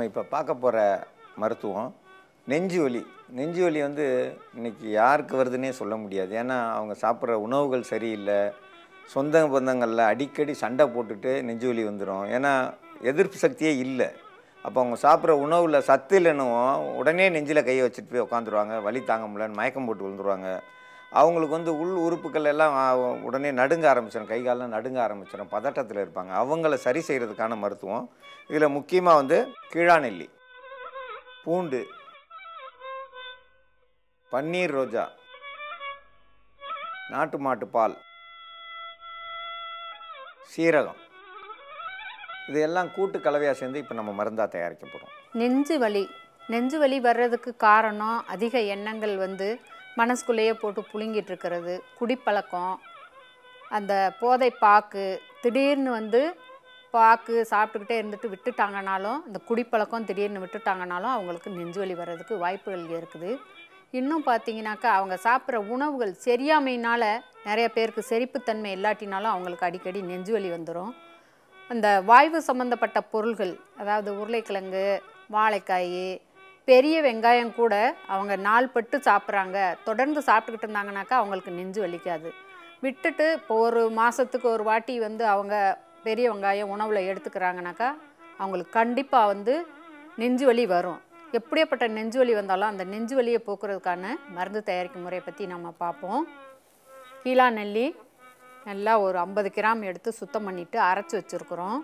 இப்போ பார்க்க போகிற மருத்துவம் நெஞ்சு வலி நெஞ்சு வலி வந்து இன்னைக்கு யாருக்கு வருதுன்னே சொல்ல முடியாது ஏன்னா அவங்க சாப்பிட்ற உணவுகள் சரியில்லை சொந்த பந்தங்களில் அடிக்கடி சண்டை போட்டுட்டு நெஞ்சு வலி வந்துடும் ஏன்னா எதிர்ப்பு சக்தியே இல்லை அப்போ அவங்க சாப்பிட்ற உணவில் சத்து இல்லைன்னும் உடனே நெஞ்சில் கையை வச்சுட்டு போய் உட்காந்துருவாங்க வலி தாங்க முடியலன்னு மயக்கம் போட்டு விழுந்துருவாங்க அவங்களுக்கு வந்து உள் உறுப்புகள் எல்லாம் ஆ, உடனே நடுங்க ஆரம்பிச்சிடும் கை காலெல்லாம் நடுங்க ஆரம்பிச்சிடும் பதட்டத்தில் இருப்பாங்க அவங்கள சரி செய்கிறதுக்கான மருத்துவம் இதில் முக்கியமாக வந்து கீழாநெல்லி பூண்டு பன்னீர் ரோஜா நாட்டு மாட்டு பால் சீரகம் இதெல்லாம் கூட்டு கலவையாக சேர்ந்து இப்போ நம்ம மருந்தாக தயாரிக்க போகிறோம் நெஞ்சு வலி நெஞ்சு வலி வர்றதுக்கு காரணம் அதிக எண்ணங்கள் வந்து மனசுக்குள்ளேயே போட்டு புழுங்கிட்டு இருக்கிறது குடிப்பழக்கம் அந்த போதை பாக்கு திடீர்னு வந்து பாக்கு சாப்பிட்டுக்கிட்டே இருந்துட்டு விட்டுட்டாங்கனாலும் இந்த குடிப்பழக்கம் திடீர்னு விட்டுட்டாங்கனாலும் அவங்களுக்கு நெஞ்சு வலி வர்றதுக்கு வாய்ப்புகள் இருக்குது இன்னும் பார்த்தீங்கன்னாக்கா அவங்க சாப்பிட்ற உணவுகள் சரியாமையினால நிறைய பேருக்கு செரிப்புத்தன்மை இல்லாட்டினாலும் அவங்களுக்கு அடிக்கடி நெஞ்சு வலி வந்துடும் அந்த வாய்வு சம்மந்தப்பட்ட பொருள்கள் அதாவது உருளைக்கிழங்கு வாழைக்காய் பெரிய வெங்காயம் கூட அவங்க நாள்பட்டு சாப்பிட்றாங்க தொடர்ந்து சாப்பிட்டுக்கிட்டு இருந்தாங்கனாக்கா அவங்களுக்கு நெஞ்சு வலிக்காது விட்டுட்டு இப்போ ஒரு மாதத்துக்கு ஒரு வாட்டி வந்து அவங்க பெரிய வெங்காயம் உணவில் எடுத்துக்கிறாங்கனாக்கா அவங்களுக்கு கண்டிப்பாக வந்து நெஞ்சு வலி வரும் எப்படியாப்பட்ட நெஞ்சு வலி வந்தாலும் அந்த நெஞ்சு வலியை போக்குறதுக்கான மருந்து தயாரிக்கும் முறையை பற்றி நம்ம பார்ப்போம் கீழா நெல்லி நல்லா ஒரு ஐம்பது கிராம் எடுத்து சுத்தம் பண்ணிட்டு அரைச்சி வச்சுருக்குறோம்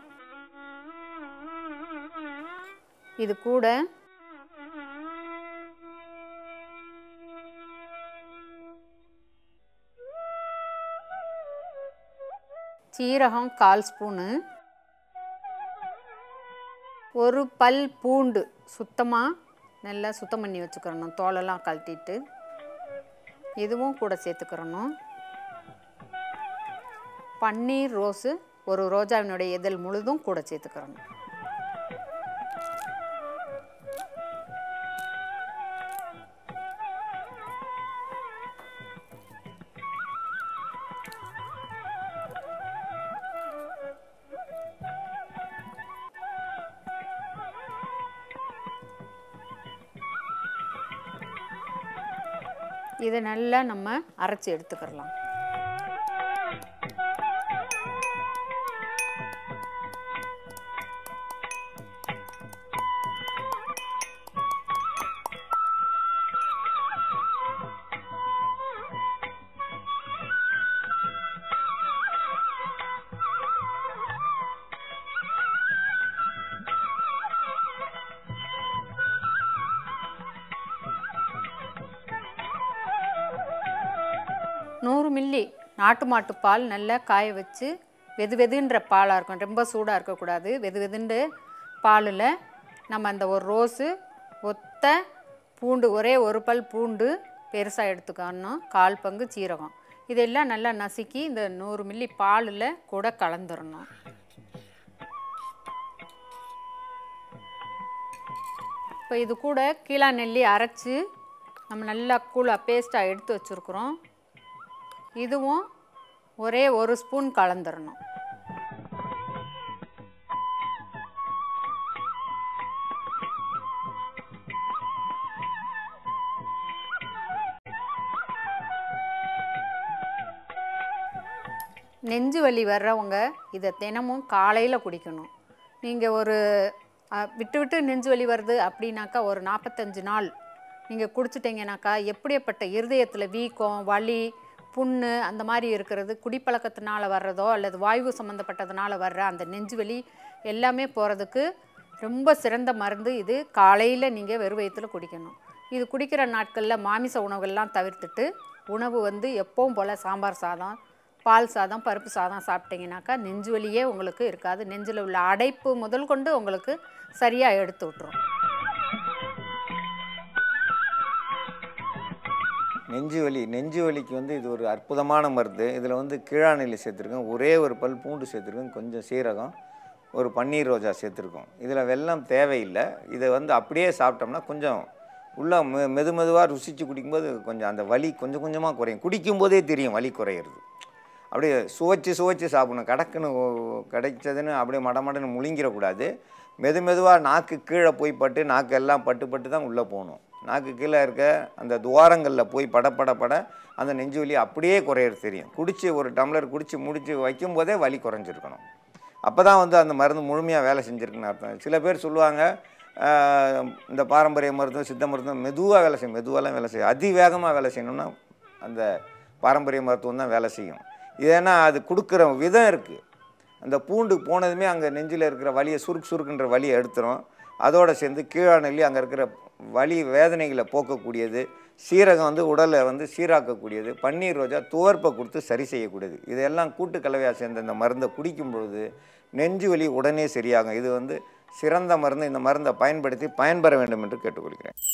இது கூட சீரகம் கால் ஸ்பூனு ஒரு பல் பூண்டு சுத்தமாக நல்லா சுத்தம் பண்ணி வச்சுக்கிறணும் தோலெல்லாம் கழட்டிட்டு இதுவும் கூட சேர்த்துக்கிறணும் பன்னீர் ரோஸு ஒரு ரோஜாவினுடைய இதழ் முழுதும் கூட சேர்த்துக்கிறணும் இதை நல்லா நம்ம அரைச்சி எடுத்துக்கிறலாம் நூறு மில்லி நாட்டு மாட்டு பால் நல்லா காய வச்சு வெது வெதுன்ற பாலாக இருக்கும் ரொம்ப சூடாக இருக்கக்கூடாது வெது வெதுண்டு பாலில் நம்ம அந்த ஒரு ரோஸு ஒத்த பூண்டு ஒரே ஒரு பல் பூண்டு பெருசாக எடுத்துக்கணும் கால் பங்கு சீரகம் இதெல்லாம் நல்லா நசுக்கி இந்த நூறு மில்லி பாலில் கூட கலந்துடணும் இப்போ இது கூட கீழா நெல்லி அரைச்சி நம்ம நல்லா கூழாக பேஸ்ட்டாக எடுத்து வச்சுருக்குறோம் இதுவும் ஒரே ஒரு ஸ்பூன் கலந்துடணும் நெஞ்சு வலி வர்றவங்க இதை தினமும் காலையில் குடிக்கணும் நீங்கள் ஒரு அ, விட்டு விட்டு நெஞ்சு வலி வருது அப்படின்னாக்கா ஒரு நாற்பத்தஞ்சு நாள் நீங்கள் குடிச்சிட்டிங்கனாக்கா எப்படியாப்பட்ட இருதயத்தில் வீக்கம் வலி புண்ணு அந்த மாதிரி இருக்கிறது குடிப்பழக்கத்தினால வர்றதோ அல்லது வாய்வு சம்மந்தப்பட்டதுனால வர்ற அந்த நெஞ்சு வலி எல்லாமே போகிறதுக்கு ரொம்ப சிறந்த மருந்து இது காலையில் நீங்கள் வெறும் வயித்துல குடிக்கணும் இது குடிக்கிற நாட்களில் மாமிச உணவுகள்லாம் தவிர்த்துட்டு உணவு வந்து எப்பவும் போல் சாம்பார் சாதம் பால் சாதம் பருப்பு சாதம் சாப்பிட்டீங்கன்னாக்கா நெஞ்சு வலியே உங்களுக்கு இருக்காது நெஞ்சில் உள்ள அடைப்பு முதல் கொண்டு உங்களுக்கு சரியாக எடுத்து விட்டுரும் நெஞ்சு வலி நெஞ்சு வலிக்கு வந்து இது ஒரு அற்புதமான மருந்து இதில் வந்து கீழாநெல்லி சேர்த்துருக்கோம் ஒரே ஒரு பல் பூண்டு சேர்த்துருக்கோம் கொஞ்சம் சீரகம் ஒரு பன்னீர் ரோஜா சேர்த்துருக்கோம் இதில் வெல்லம் தேவையில்லை இதை வந்து அப்படியே சாப்பிட்டோம்னா கொஞ்சம் உள்ள மெ மெது மெதுவாக ருசித்து குடிக்கும்போது கொஞ்சம் அந்த வலி கொஞ்சம் கொஞ்சமாக குறையும் குடிக்கும்போதே தெரியும் வலி குறையிறது அப்படியே சுவைச்சு சுவைச்சு சாப்பிடணும் கடக்குன்னு ஓ- கிடைச்சதுன்னு அப்படியே மடமடன்னு முழுங்கிடக்கூடாது மெது மெதுவாக நாக்கு கீழே போய் பட்டு நாக்கு எல்லாம் பட்டு பட்டு தான் உள்ளே போகணும் நாக்கு கீழே இருக்க அந்த துவாரங்களில் போய் பட பட பட அந்த நெஞ்சு வலி அப்படியே குறையிறது தெரியும் குடிச்சு ஒரு டம்ளர் குடிச்சு முடிச்சு வைக்கும்போதே வலி குறைஞ்சிருக்கணும் அப்போ தான் வந்து அந்த மருந்து முழுமையாக வேலை செஞ்சுருக்குன்னு அர்த்தம் சில பேர் சொல்லுவாங்க ஆஹ், இந்த பாரம்பரிய மருத்துவம் சித்த மருத்துவம் மெதுவாக வேலை செய்யும் மெதுவாலாம் வேலை செய்யும் அதிவேகமாக வேலை செய்யணும்னா அந்த பாரம்பரிய மருத்துவம் தான் வேலை செய்யும் இது ஏன்னா அது கொடுக்குற விதம் இருக்குது அந்த பூண்டு போனதுமே அங்கே நெஞ்சில் இருக்கிற வலியை சுருக்கு சுருக்குன்ற வலியை எடுத்துரும் அதோடு சேர்ந்து கீழாநெல்லி அங்கே இருக்கிற வலி வேதனைகளை போக்கக்கூடியது சீரகம் வந்து உடலை வந்து சீராக்கக்கூடியது பன்னீர் ரோஜா துவர்ப்பை கொடுத்து சரி செய்யக்கூடியது இதெல்லாம் கூட்டு கலவையாக சேர்ந்த இந்த மருந்தை குடிக்கும் பொழுது நெஞ்சு வலி உடனே சரியாகும் இது வந்து சிறந்த மருந்து இந்த மருந்தை பயன்படுத்தி பயன்பெற வேண்டும் என்று கேட்டுக்கொள்கிறேன்